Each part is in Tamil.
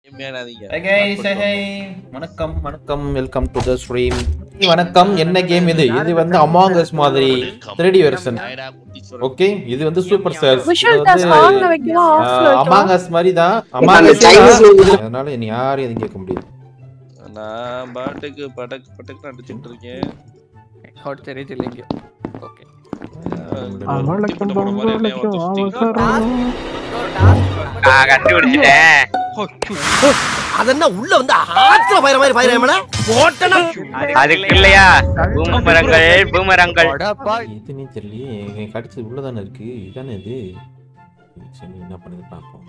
மேலாதீங்க Hey guys, hey, hey. வணக்கம் வணக்கம் வெல்கம் டு த ஸ்ட்ரீம் வணக்கம் என்ன கேம் இது இது வந்து அமாங் அஸ் மாதிரி 3D வெர்ஷன் ஓகே இது வந்து சூப்பர் ஸ்டார் விஷுவல் டெஸ்ட் ஆன்ல வைக்கவா ஆஃப்ல வைக்கவா அமாங் அஸ் மாதிரி தான் அமாங் அந்த அஸ் Chinese அதனால நீ யாரும் எதுவும் கேட்க முடியாது நான் பாட்டுக்கு படக்கு படக்கு அடிச்சுட்டு இருக்கேன் और तेरे चलेंगे ओके அவளுக்கும் அவளுக்கும் அவசரம் கண்டுபிடிச்சிட்டேன் அதென்ன உள்ள வந்து ஆத்துல பயிர மாதிரி பயிர போட்டனா அதுக்கு இல்லையா பூமரங்கள் பூமரங்கள் बड़ा पा எதுனே தெரியலையே கடிச்சது உள்ளதானே இருக்கு இதானே இது சரி என்ன பண்ணுது பார்ப்போம்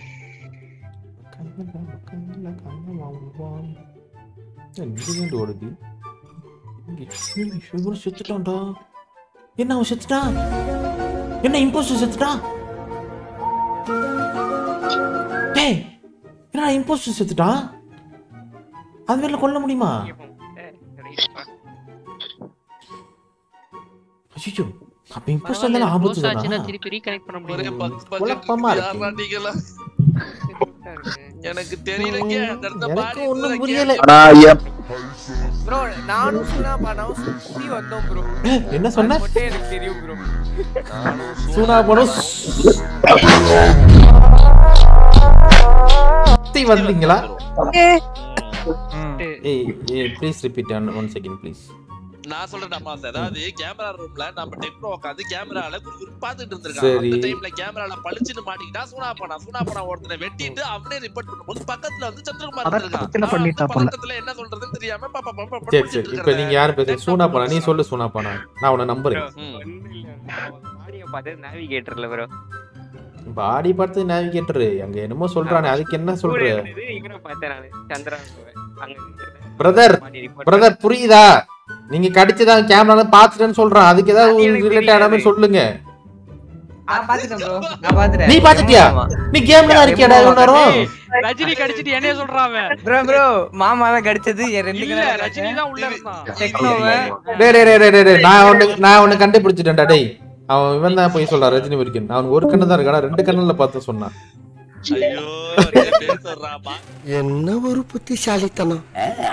கண்ணல, கண்ணல, கண்ணல, வாம். ஏன் இங்கிருந்து ஓடுது இங்க ஏய், இவரு செத்துட்டான்டா என்ன அவன் செத்துட்டான் என்ன இம்போஸ்டர் செத்துட்டான் டேய் என்ன இம்போஸ்டர் செத்துட்டான் அது மேல கொல்ல முடியுமா ஐயோ அப்ப இம்போஸ்டர் தானே ஆபத்து தானா திருப்பி ரீகனெக்ட் பண்ண ஒரே முடியும் பத்து குழப்பமா பத்து இருக்கு. யாரா நீங்களா? எனக்கு தெரியலங்க அந்த இடத்த எனக்கு பாடி ஒண்ணும் இருந்ததுல புரியல. கேட்டு- ப்ரோ நானும் சுனா பணம் சுத்தி வந்தோம் ப்ரோ என்ன சொன்ன மட்டும் எனக்கு தெரியும் ப்ரோ நானும் சூனா படம் சுத்தி வந்தீங்களா ஏ ஏய் ஏய் please repeat one second please நான் சொல்றேன் அம்மா அதாவது கேமரா ரூம்ல நம்ம டெக்னோ உட்காந்து கேமரால குறுகுறு பாத்துட்டு இருந்திருக்கான் சரி. அந்த டைம்ல கேமரால பளிச்சுன்னு மாட்டிக்கிட்டா சூனா பண்ணா சூனா பண்ணா ஒருத்தனை வெட்டிட்டு அவனே ரிப்போர்ட் பண்ணும்போது பக்கத்துல வந்து சந்திரகுமார் இருந்திருக்கான் அவன் வந்து பதட்டத்துல என்ன சொல்றதுன்னு தெரியாம பாப்பா பாப்பா பாப்பா சரி படிச்சிட்டு சரி இப்போ நீங்க யாரும் பேச சூனா பண்ணா நீ சொல்லு சூனா பண்ணா நான் உன்னை நம்புறேன் ஆடியோ பார்த்து நேவிகேட்டர்ல ப்ரோ பாடி பார்த்து நேவிகேட்டர் அங்க என்னமோ சொல்றானே அதுக்கு என்ன சொல்ற இவரை பார்த்தேன் நானு சந்திரன் அங்க பிரதர் மாட்டி report பிரதர் புரியுதா நீங்க கடிச்சதான் கேமரால பாத்துட்டேன்னு சொல்றான் அதுக்கு ஏதாவது எனக்கு ரிலேட்டடான தெரியாது. சொல்லுங்க நான் பாத்துட்டேன் ப்ரோ நான் பாத்துட்டேன் நீ பாத்துட்டியா நீ கேம்ல தான் இருக்கியாடா இவ்வளவு நேரம் ரஜினி கடிச்சிட்டு என்னைய சொல்றான் அவன் ப்ரோ ப்ரோ மாமா தான் கடிச்சது என் ரெண்டு இல்ல கலர் ரஜினி தான் உள்ள இருந்தான் டெக்னோவை டேய் டேய் டேய் டேய் டேய் நான் ஒண்ணு நான் ஒண்ணு கண்டுபிடிச்சிட்டேன்டா டேய் அவன் இவன் தான் போய் சொல்றான் ரஜினி வரைக்கும் அவனுக்கு ஒரு கண்ணு தான் இருக்காடா ரெண்டு கண்ணுல பார்த்து சொன்னான் ஐயோ நிறைய பேர் சொல்றாப்பா என்ன ஒரு புத்திசாலித்தனம்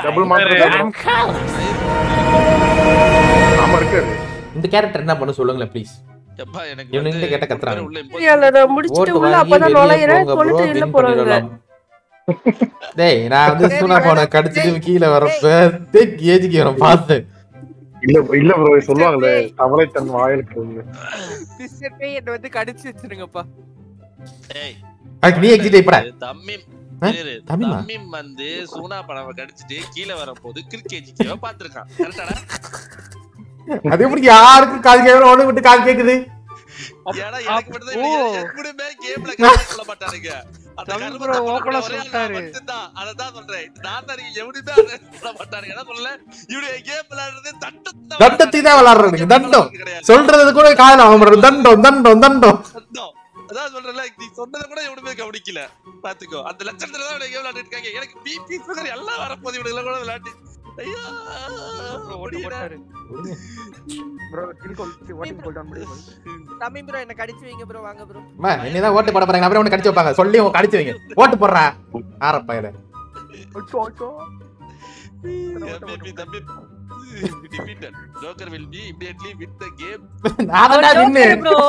இந்த கேரக்டர் என்ன பண்ண சொல்லுங்களேன் ப்ளீஸ் எப்பா எனக்கு இவனுங்க வந்து கேட்ட கத்துறாங்க. உள்ள இல்ல நான் முடிச்சிட்டு ஓட்டு உள்ள வாங்கி அப்பதான் வெளிய நுழையிறேன் போங்க bro, கொண்டு இல்ல win போறாங்க பண்ணிடலாம். டேய் நான் வந்து சூனா போன கடிச்சிட்டு கீழே வரப்ப ஏஜிக்கு வர பார்த்தேன் இல்ல இல்ல ப்ரோ சொல்லுவாங்களே தவளை தன் வாயிலுக்கு வந்து சிஸ்டர் போய் என்ன வந்து கடிச்சு வச்சிருங்கப்பா ஏய் அதுக்கு நீ எக்ஸிட் ஆயிப்பட தம்மிம் ஆ? இரு, தம்மிமா? தம்மிம் வந்து சூனா படம் கடிச்சிட்டு கீழே வரும்போது கிரிக்கெட் பாத்துருக்கான் கரெக்டாடா அது எப்படி யாருக்கும் காது கேட்கணும் ஒண்ணு விட்டு காது கேக்குது ஏன்னா எனக்கு மட்டும் தான் ஓ. இப்படி எப்படியுமே கேம்ல கரெக்ட் சொல்ல மாட்டானுங்க அந்த தமிழ் கருமத்தை bro பண்ண open ஆ ஒரே ஆள் சொல்லிட்டாரு. நான் மட்டும்தான். அததான் சொல்றேன் நான் தான் எவனுமே அதை சொல்ல மாட்டானுங்க என்ன சொல்ல இவனுடைய கேம் விளையாடுறது தண்டத்தை தண்டத்தை தான் விளையாடுறானுங்க, தண்டம். கிடையாது. சொல்றது கூட காதல அவன் தண்டம் தண்டம் தண்டம் தண்டம். அதான் சொல்றேன்ல நீ சொன்னதை கூட எவனுமே கவனிக்கல பாத்துக்கோ அந்த லட்சத்துல தான் இவனுங்க விளையாடிட்டு இருக்காங்க எனக்கு பிபி சுகர் எல்லாம் வரப்போது இவனுங்க கூட விளையாட்டு ஐயோ ஓட்டு போட்டாரு bro kill goal waiting goal down முடியும் தம்பி ப்ரோ என்ன கடிச்சு வைங்க ப்ரோ வாங்க ப்ரோ அம்மா, என்னதான் ஓட்டு போட போறாங்க அப்புறம் ஒண்ணு கடிச்சு வைப்பாங்க சொல்லி உன் கடிச்சு வைங்க ஓட்டு போடுறா ஆரப்பாயில ஓச்சோ ஓச்சோ MVP, தம்பி defeated. Joker will be immediately win the game. நான் தான்டா நின்னு ப்ரோ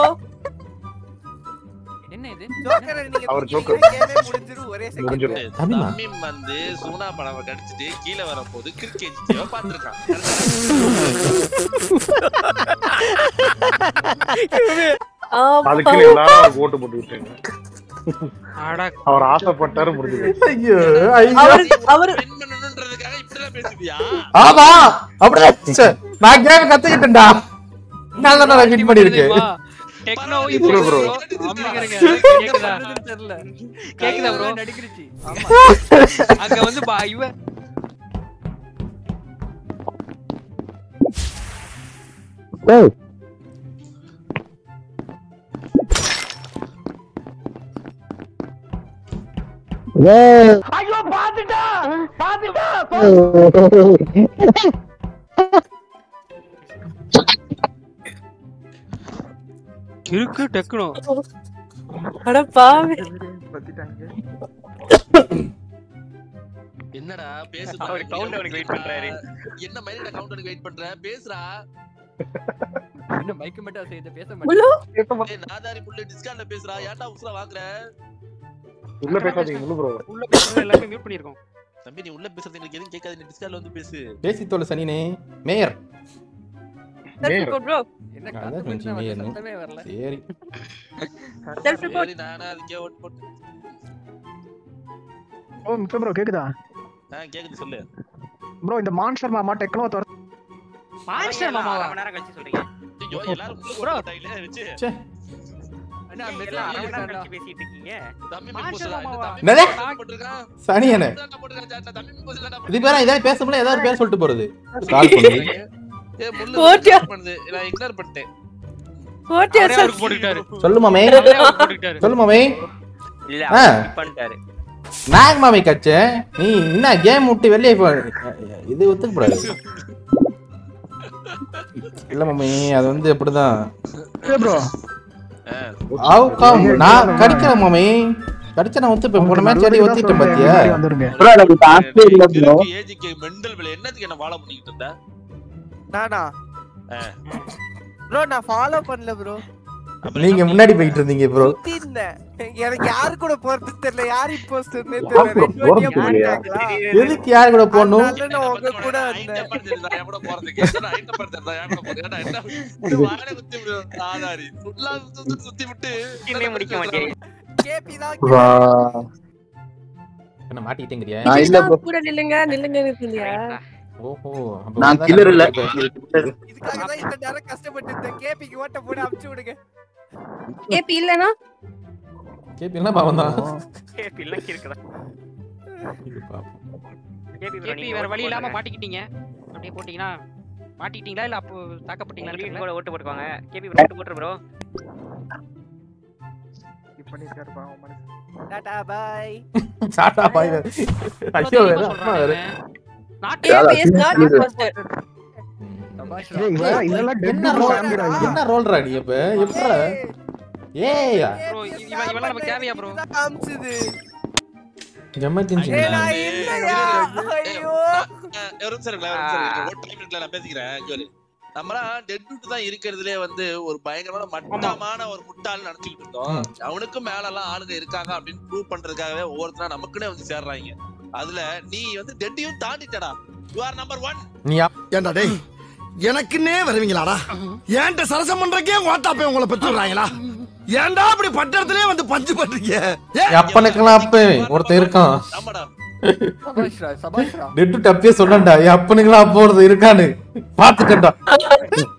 என்ன இது ஜோக்கர் நீங்க அவர் Joker. கேமே முடிஞ்சிரும் ஒரே செகண்ட் முடிஞ்சிடும் தமிழா? தம்மிம் வந்து சூனா படம் கடிச்சிட்டு கீழே வரும்போது கிரிக்கெட் பாத்துருக்கான் அதுக்கு எல்லாரும் அவருக்கு ஓட்டு போட்டு விட்டாங்க அடா அவர் ஆசைப்பட்டாரு முடிஞ்சது ஐயோ ஐயோ அவர் அவர் வின் பண்ணணும்ன்றதுக்காக இப்படிலாம் பேசுவியா ஆமா அப்படியே ச்சே, நான் கேம் கத்துக்கிட்டேன்டா நான் தான் வின் பண்ணிருக்கேன் டெக்னோ இப்படி bro. அமைக்கிறீங்க கேக்குதா தெரியல கேக்குதா bro நடிக்கிருச்சு அங்க வந்து பா இவ கிறுக்கு டெக்னோ அட பாவி பத்திட்டாங்க என்னடா பேசு அவர் countdown-க்கு wait பண்றாரு. என்ன மாதிரி கவுண்டனுக்கு வெயிட் பண்ற பேசுடா என்ன மைக்கு மட்டும் செய்து பேச முழு ஏய் நாதாரி புள்ள டிஸ்கார்ட்ல பேசுறா ஏன்டா உசுரா வாங்குற உள்ள பேசாதீங்க முழு ப்ரோ உள்ள பேசுறது எல்லாமே மியூட் பண்ணிருக்கோம் தம்பி நீ உள்ள பேசுறது எங்களுக்கு எதுவும் கேட்காது நீ டிஸ்கார்ட்ல வந்து பேசு பேசி தோல சனினே மேயர் செல்ஃப் ரிப்போர்ட் ப்ரோ என்ன அதான் காத்து கொஞ்சம் கொஞ்சம் மேயர்னு. சத்தமே வரல சரி செல்ஃப் ரிப்போர்ட் சரி நானா அதுக்கே ஓட்டு போட்டு ஓ மிஸ்டர் ப்ரோ கேக்குதா ஆ கேக்குது சொல்லு ப்ரோ இந்த மான்ஸ்டர் மாமா டெக்னோ துர மான்ஸ்டர் மாமாவா அரை மணி நேரம் கழிச்சு சொல்றீங்க ஐயோ எல்லாரும் முள்ளு Bro. போட்டாங்களே வச்சு அண்ணா நீங்க மெதுவா எல்லாம் அரை மணி நேரம் பேசுடா. கழிச்சு பேசிட்டு இருக்கீங்க தம்பி மான்ஸ்டர் போசுடா மாமாவா? தம்பி என்னது? போட்டுருக்கான் சனியனே போட்டுருக்கான் சேட்டா தம்பி போசுடா இது பேரா இதாவது பேச ஏதாவது பேர் சொல்லிட்டு போறது கால் பண்ணி ஏ முள்ளு போட்டியா? ignore பண்ணுது நான் இக்னோர் பண்ணிட்டேன் வாட் யூ அவரே செல்ஃப் அவருக்கு போட்டுக்கிட்டாரு சொல்லு மாமே அவரே அவருக்கு போட்டுக்கிட்டாரு சொல்லு மாமே இல்ல ஆ. அவர் skip பண்ணிட்டாரு நாக் மாமே கச்சே நீ என்ன கேம் விட்டு வெளியே போ இது ஒத்துக்கப்படாது இல்ல மாமி அது வந்து அப்படிதான் ப்ரோ அவுக்கம் நான் கடிக்கிறேன் மாமி கடிச்சா நான் ஒத்துப்பேன் போன மேட்ச் அடி ஒத்திட்டேன் பாத்தியா வந்துருங்க ஏஜிக்கு மெண்டல் விலை என்னதுக்கு என்ன வாழ பண்ணிக்கிட்டு இருந்த நானா ஆ. ப்ரோ நான் ஃபாலோ பண்ணல ப்ரோ அப்புறம் நீங்க என்ன முன்னாடி போயிட்டு இருந்தீங்க ப்ரோ சுத்தி இருந்தேன் எனக்கு யாரு கூட போறது தெரியல யார் இம்போஸ்டர்னே யார் கூட தெரியல ரெண்டு போறது வாட்டியா தெரியலையா? போட்டாங்களா? எதுக்கு யார் கூட போகணும் அதனால நான் உங்க கூட வந்தேன் ஐட்டம் படுத்துறதா, என் கூட போறதுக்கு. எத்தனை ஐட்டம் படுத்துறதா, என் கூட போறது. ஏன்டா, என்ன? இது வாயில குத்தி விடு, ஆதாரி. ஃபுல்லா சுத்தி சுத்தி விட்டு இன்னும் முடிக்க மாட்டேன் கேபி தான் வா. என்ன மாட்டிக்கிட்டேங்கிறியா நான் இல்ல bro. கூட நில்லுங்க நில்லுங்க இருக்கீங்க ஓஹோ அப்ப நான் உனதான் கில்லர் இல்ல கண்டுபிடிச்சிருக்க. இதுக்காக தான் இந்த நேரம் கஷ்டப்பட்டு இருந்தேன் கேபிக்கு ஓட்ட போட்டு அமுச்சு விடுங்க ஏபி இல்லனா கேபி என்ன பாவம் தான் கேபி எல்லாம் இருக்குதா இது பாப்போம். கேபி bro, கேபி நீங்க வேற vote வழி இல்லாம போடுங்க. மாட்டிக்கிட்டீங்க அப்படியே போட்டீங்கன்னா மாட்டிக்கிட்டீங்களா இல்ல அப்போ தாக்கப்பட்டீங்களா green தெரியல. கூட ஓட்டு போட்டுக்கோங்க கேபி bro, ஓட்டு போட்டுரு ப்ரோ பண்ணிருக்காரு பாவம் மனசு டாடா பை சாட்டா பாய் வேற. ஐயோ வேற அம்மா வேற நாட்டு ஏபி இஸ் நாட் இம்போஸ்டர் ஏய் இவ- இதெல்லாம் dead என்ன bro, ரோல் காமிக்கிறா இவ. என்ன ரோல்ரா நீ இப்ப எப்படா ஏய் ப்ரோ இவன் இவெல்லாம் நம்ம கேவியா ப்ரோ காமிச்சது எமர்ஜென்சி ஏய், நான் இல்லையா ஐயோ அஹ், ஒரு நிமிஷம் இருங்களேன், ஒரு நிமிஷம் இருங்களேன். ஒரு time இருக்குல்ல, நான் பேசிக்கிறேன். இங்க ஒரு. நம்மலாம் dead wood தான் இருக்கிறதுலே வந்து ஒரு பயங்கரமான மட்டமான ஒரு முட்டாள்னு நினைச்சுக்கிட்டு இருந்தோம் ம். அவனுக்கும் மேல எல்லாம் ஆளுங்க இருக்காங்க அப்படின்னு ப்ரூவ் பண்றதுக்காகவே ஒவ்வொருத்தரா நமக்குனே வந்து சேர்றாங்க அதுல நீ வந்து டெட்டையும் தாண்டிட்டடா யூ ஆர் நம்பர் ஒன் நீ ஏண்டா டேய் எனக்குன்னே வருவீங்களாடா ஏன்ட்ட சரசம் பண்றக்கே ஓட்டாப்பே உங்களை பெற்று விடுறாங்களா ஏன்டா அப்படி பட்டத்திலே வந்து பஞ்சு பண்றீங்க ஏ அப்பனுக்கெல்லாம் அப்ப ஒருத்தன் இருக்கான் ஆமாடா சபாஷ்ரா சபாஷ்ரா நெட்டு டப்பே சொன்னேன்டா என் அப்பனுக்கெல்லாம் அப்போ ஒருத்தன் இருக்கான்னு பாத்துட்டேன்டா